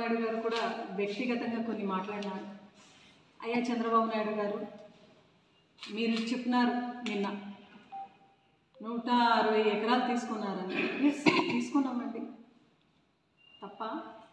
నాయుడు గారు కూడా వ్యక్తిగతంగా కొన్ని మాట్లాడినారు అయ్యా చంద్రబాబు నాయుడు గారు మీరు చెప్పినారు నిన్న నూట అరవై ఎకరాలు తీసుకున్నారని ఎస్ తీసుకున్నామండి తప్ప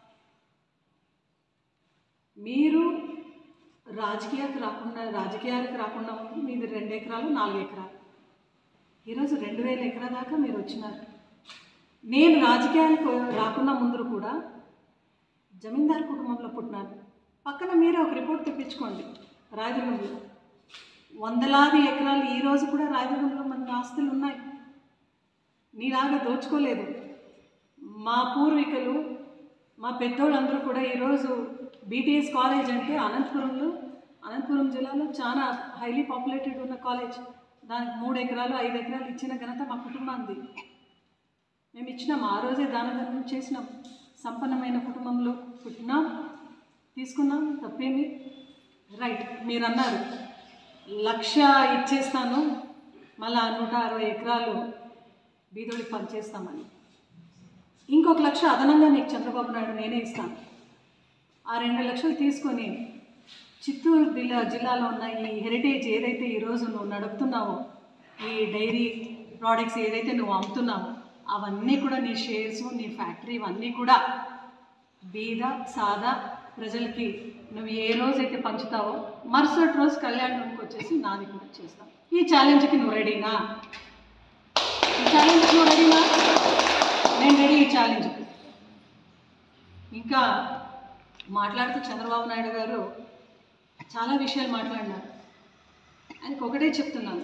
మీరు రాజకీయాలకు రాకుండా రాజకీయాలకు రాకుండా ముందు మీది రెండు ఎకరాలు నాలుగు ఎకరాలు ఈరోజు రెండు వేల ఎకరా దాకా మీరు వచ్చినారు నేను రాజకీయాలకు రాకుండా ముందు కూడా జమీందార్ కుటుంబంలో పుట్టినాను పక్కన మీరే ఒక రిపోర్ట్ తెప్పించుకోండి రాయదుర్గంలో వందలాది ఎకరాలు ఈ రోజు కూడా రాయదుర్గంలో మన ఆస్తులు ఉన్నాయి నీలాగా దోచుకోలేదు మా పూర్వీకులు మా పెద్దోళ్ళందరూ కూడా ఈరోజు బీటీఎస్ కాలేజ్ అంటే అనంతపురంలో అనంతపురం జిల్లాలో చాలా హైలీ పాపులేటెడ్ ఉన్న కాలేజ్ దానికి మూడు ఎకరాలు ఐదు ఎకరాలు ఇచ్చిన ఘనత మా కుటుంబాంది మేము ఇచ్చినాం ఆ రోజే దాన ధర్మం చేసినాం సంపన్నమైన కుటుంబంలో పుట్టినాం తీసుకున్నాం తప్పేమి రైట్ మీరు అన్నారు లక్ష ఇచ్చేస్తాను మళ్ళా నూట అరవై ఎకరాలు బీదోడికి పనిచేస్తామని ఇంకొక లక్ష అదనంగా నీకు చంద్రబాబు నాయుడు నేనే ఇస్తాను ఆ రెండు లక్షలు తీసుకొని చిత్తూరు జిల్లా జిల్లాలో ఉన్న ఈ హెరిటేజ్ ఏదైతే ఈరోజు నువ్వు నడుపుతున్నావో ఈ డైరీ ప్రోడక్ట్స్ ఏదైతే నువ్వు అమ్ముతున్నావో అవన్నీ కూడా నీ షేర్స్ నీ ఫ్యాక్టరీ ఇవన్నీ కూడా బీద సాదా ప్రజలకి నువ్వు ఏ రోజైతే పంచుతావో మరుసటి రోజు కళ్యాణంకి వచ్చేసి నాది కూడా చేస్తాం ఈ ఛాలెంజ్కి నువ్వు రెడీనా ఈ ఛాలెంజ్కి నువ్వు రెడీనా నేను రెడీ ఈ ఛాలెంజ్కి ఇంకా మాట్లాడుతూ చంద్రబాబు నాయుడు గారు చాలా విషయాలు మాట్లాడినారు ఆయనకు ఒకటే చెప్తున్నాను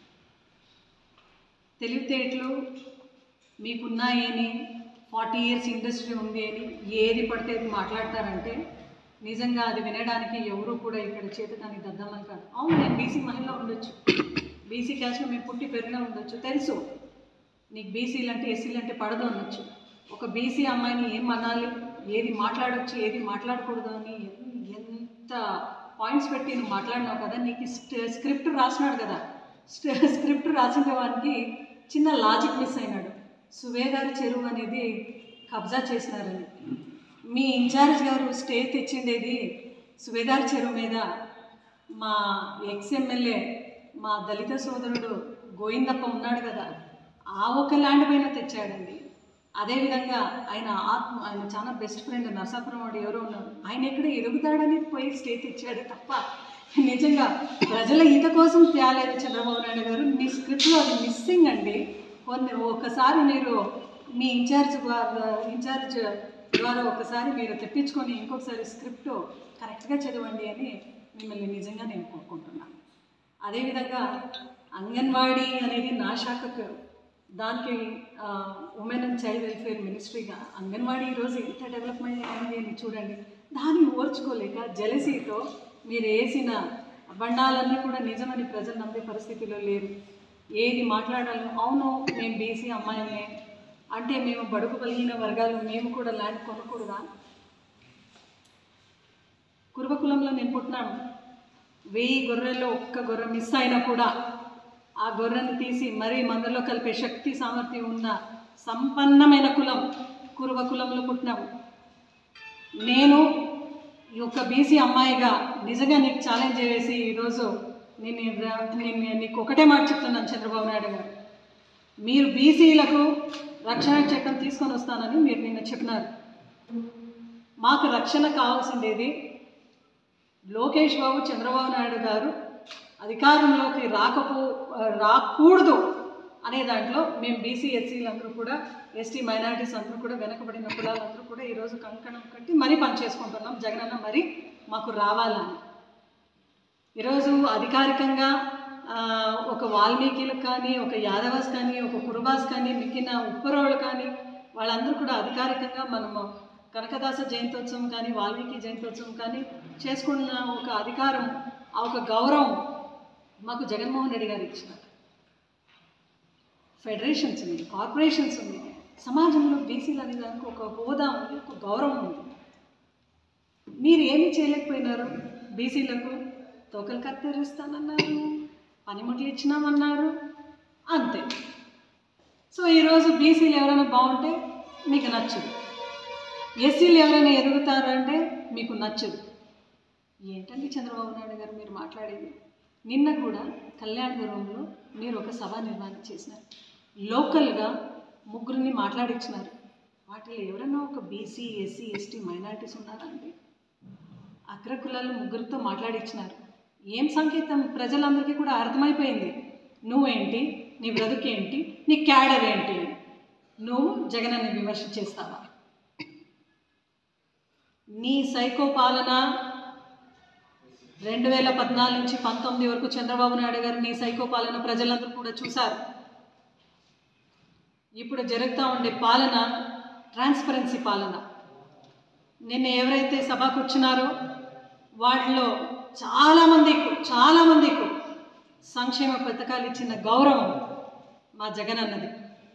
తెలివితేటలు మీకున్నాయని ఫార్టీ ఇయర్స్ ఇండస్ట్రీ ఉంది అని ఏది పడితే అది మాట్లాడతారంటే నిజంగా అది వినడానికి ఎవరు కూడా ఇక్కడ చేతకాని దద్దమని కాదు అవును నేను బీసీ మహిళ ఉండొచ్చు బీసీ క్యాస్ట్లో మేము పుట్టి పెరిగిన ఉండొచ్చు తెలుసు నీకు బీసీలు అంటే ఎస్సీలు అంటే పడదు అనొచ్చు ఒక బీసీ అమ్మాయిని ఏం అనాలి ఏది మాట్లాడొచ్చు ఏది మాట్లాడకూడదు అని ఎన్- ఎంత పాయింట్స్ పెట్టి నువ్వు మాట్లాడినావు కదా నీకు స్ట- స్క్రిప్ట్ రాసినాడు కదా స్ట- స్క్రిప్ట్ రాసిన వానికి చిన్న లాజిక్ మిస్ అయినాడు సువేదారి చెరువు అనేది కబ్జా చేసినారని మీ ఇన్ఛార్జ్ గారు స్టే తెచ్చిండేది సువేదారి చెరువు మీద మా ఎక్స్ ఎమ్మెల్యే మా దళిత సోదరుడు గోవిందప్ప ఉన్నాడు కదా ఆ ఒక ల్యాండ్ పైన తెచ్చాడండి అదేవిధంగా ఆయన ఆత్మ ఆయన చాలా బెస్ట్ ఫ్రెండ్ నరసాపురం వాడు ఎవరో ఉన్నారు ఆయన ఎక్కడ ఎదుగుతాడని పోయి స్టే తెచ్చాడు తప్ప నిజంగా ప్రజల ఈత కోసం తేలేదు చంద్రబాబు నాయుడు గారు మీ స్క్రిప్ట్లో అది మిస్సింగ్ అండి కొన్ని ఒకసారి మీరు మీ ఇన్ఛార్జ్ ద్వారా ఇన్ఛార్జ్ ద్వారా ఒకసారి మీరు తెప్పించుకొని ఇంకొకసారి స్క్రిప్ట్ కరెక్ట్గా చదవండి అని మిమ్మల్ని నిజంగా నేను కోరుకుంటున్నాను అదేవిధంగా అంగన్వాడీ అనేది నా శాఖకు దానికి ఉమెన్ అండ్ చైల్డ్ వెల్ఫేర్ మినిస్ట్రీగా అంగన్వాడీ ఈరోజు ఎంత డెవలప్మెంట్ అయింది అని చూడండి దాన్ని ఓర్చుకోలేక జలసీతో మీరు వేసిన బండాలన్నీ కూడా నిజమని ప్రజలు నమ్మే పరిస్థితిలో లేరు ఏది మాట్లాడాలో అవును మేము బీసీ అమ్మాయిలే అంటే మేము బడుగు కలిగిన వర్గాలు మేము కూడా ల్యాండ్ కొనకూడదా కురుబకులంలో నేను పుట్టినాను వెయ్యి గొర్రెల్లో ఒక్క గొర్రె మిస్ అయినా కూడా ఆ గొర్రెను తీసి మరీ మందలో కలిపే శక్తి సామర్థ్యం ఉన్న సంపన్నమైన కులం కురుబ కులంలో పుట్టినాము నేను ఈ యొక్క బీసీ అమ్మాయిగా నిజంగా నీకు ఛాలెంజ్ చేసి ఈరోజు నేను నేను నీకు ఒకటే మాట చెప్తున్నాను చంద్రబాబు నాయుడు గారు మీరు బీసీలకు రక్షణ చట్టం తీసుకొని వస్తానని మీరు నిన్న చెప్పినారు మాకు రక్షణ కావాల్సిండేది లోకేష్ బాబు చంద్రబాబు నాయుడు గారు అధికారంలోకి రాకపో రాకూడదు అనే దాంట్లో మేము బీసీ ఎస్సీలు అందరూ కూడా ఎస్టీ మైనారిటీస్ అందరూ కూడా వెనకబడిన కులాలందరూ కూడా ఈరోజు కంకణం కట్టి మరీ పనిచేసుకుంటున్నాం జగనన్న మరి మాకు రావాలని ఈరోజు అధికారికంగా ఆ, ఒక వాల్మీకిలకు కానీ ఒక యాదవాస్ కానీ ఒక కురుబాస్ కానీ మిగిలిన ఉప్పరోళ్ళు కానీ వాళ్ళందరూ కూడా అధికారికంగా మనము కనకదాస జయంతోత్సవం కానీ వాల్మీకి జయంతోత్సవం కానీ చేసుకున్న ఒక అధికారం ఆ ఒక గౌరవం మాకు జగన్మోహన్ రెడ్డి గారు ఇచ్చినారు ఫెడరేషన్స్ ఉంది కార్పొరేషన్స్ ఉంది సమాజంలో బీసీలు అనే దానికి ఒక హోదా ఉంది ఒక గౌరవం ఉంది మీరు ఏమి చేయలేకపోయినారు బీసీలకు తోకలు కత్తిరిస్తానన్నారు పనిముట్లు ఇచ్చినామన్నారు అంతే సో ఈరోజు బీసీలు ఎవరైనా బాగుంటే మీకు నచ్చదు ఎస్సీలు ఎవరైనా ఎదుగుతారంటే మీకు నచ్చదు ఏంటండి చంద్రబాబు నాయుడు గారు మీరు మాట్లాడేది నిన్న కూడా కళ్యాణపురంలో మీరు ఒక సభ నిర్వహణ చేసినారు లోకల్గా ముగ్గురిని మాట్లాడించినారు వాటిలో ఎవరైనా ఒక బీసీ ఎస్సీ ఎస్టీ మైనారిటీస్ ఉన్నారా అండి అగ్రకులాలు ముగ్గురితో మాట్లాడించినారు ఏం సంకేతం ప్రజలందరికీ కూడా అర్థమైపోయింది నువ్వేంటి నీ బ్రతుకేంటి నీ క్యాడర్ ఏంటి అని. నువ్వు జగనన్ని విమర్శ చేస్తావా నీ సైకో పాలన రెండు వేల పద్నాలుగు నుంచి పంతొమ్మిది వరకు చంద్రబాబు నాయుడు గారు నీ సైకో పాలన ప్రజలందరూ కూడా చూశారు ఇప్పుడు జరుగుతూ ఉండే పాలన ట్రాన్స్పరెన్సీ పాలన నిన్న ఎవరైతే సభకు వచ్చినారో వాటిలో చాలామందికి చాలామందికి సంక్షేమ పథకాలు ఇచ్చిన గౌరవం మా జగన్ అన్నది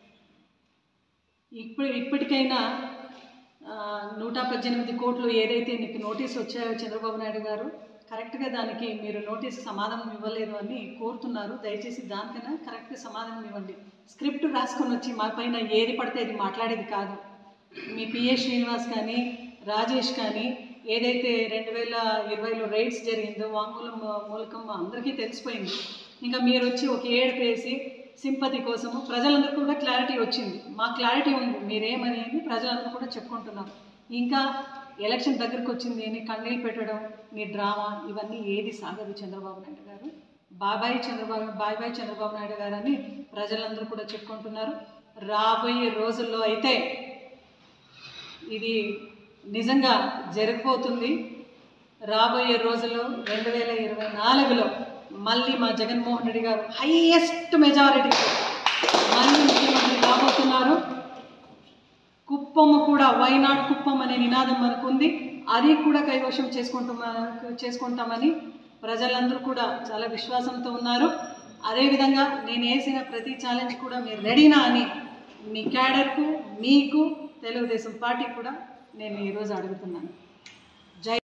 ఇప్పుడు ఇప్పటికైనా ఆ, నూట పద్దెనిమిది కోట్లు ఏదైతే నీకు నోటీస్ వచ్చాయో చంద్రబాబు నాయుడు గారు కరెక్ట్గా దానికి మీరు నోటీస్ సమాధానం ఇవ్వలేదు అని కోరుతున్నారు దయచేసి దానికైనా కరెక్ట్ సమాధానం ఇవ్వండి స్క్రిప్ట్ రాసుకొని వచ్చి మా పైన ఏది పడితే అది మాట్లాడేది కాదు మీ పిఏ శ్రీనివాస్ కానీ రాజేష్ కానీ ఏదైతే రెండు వేల ఇరవైలో రైడ్స్ జరిగిందో వాంగ్మూలం మూలకం అందరికీ తెలిసిపోయింది ఇంకా మీరు వచ్చి ఒక ఏడుపు వేసి సింపతి కోసము ప్రజలందరికీ కూడా క్లారిటీ వచ్చింది మా క్లారిటీ ఉంది మీరేమనేది ప్రజలందరూ కూడా చెప్పుకుంటున్నారు ఇంకా ఎలక్షన్ దగ్గరకు వచ్చింది అని కన్నీళ్ళు పెట్టడం మీ డ్రామా ఇవన్నీ ఏది సాగదు చంద్రబాబు నాయుడు గారు బాబాయ్ చంద్రబాబు బాయ్ బాయ్ చంద్రబాబు నాయుడు గారు అని ప్రజలందరూ కూడా చెప్పుకుంటున్నారు రాబోయే రోజుల్లో అయితే ఇది నిజంగా జరిగిపోతుంది రాబోయే రోజుల్లో రెండు వేల ఇరవై నాలుగులో మళ్ళీ మా జగన్మోహన్ రెడ్డి గారు హైయెస్ట్ మెజారిటీ మళ్ళీ ముఖ్యమంత్రి కాబోతున్నారు కుప్పము కూడా వైనాడ్ కుప్పం అనే నినాదం మనకు ఉంది అది కూడా కైవశం చేసుకుంటామా చేసుకుంటామని ప్రజలందరూ కూడా చాలా విశ్వాసంతో ఉన్నారు అదేవిధంగా నేను వేసిన ప్రతి ఛాలెంజ్ కూడా మీరు రెడీనా అని మీ క్యాడర్కు మీకు తెలుగుదేశం పార్టీ కూడా నేను ఈరోజు అడుగుతున్నాను జై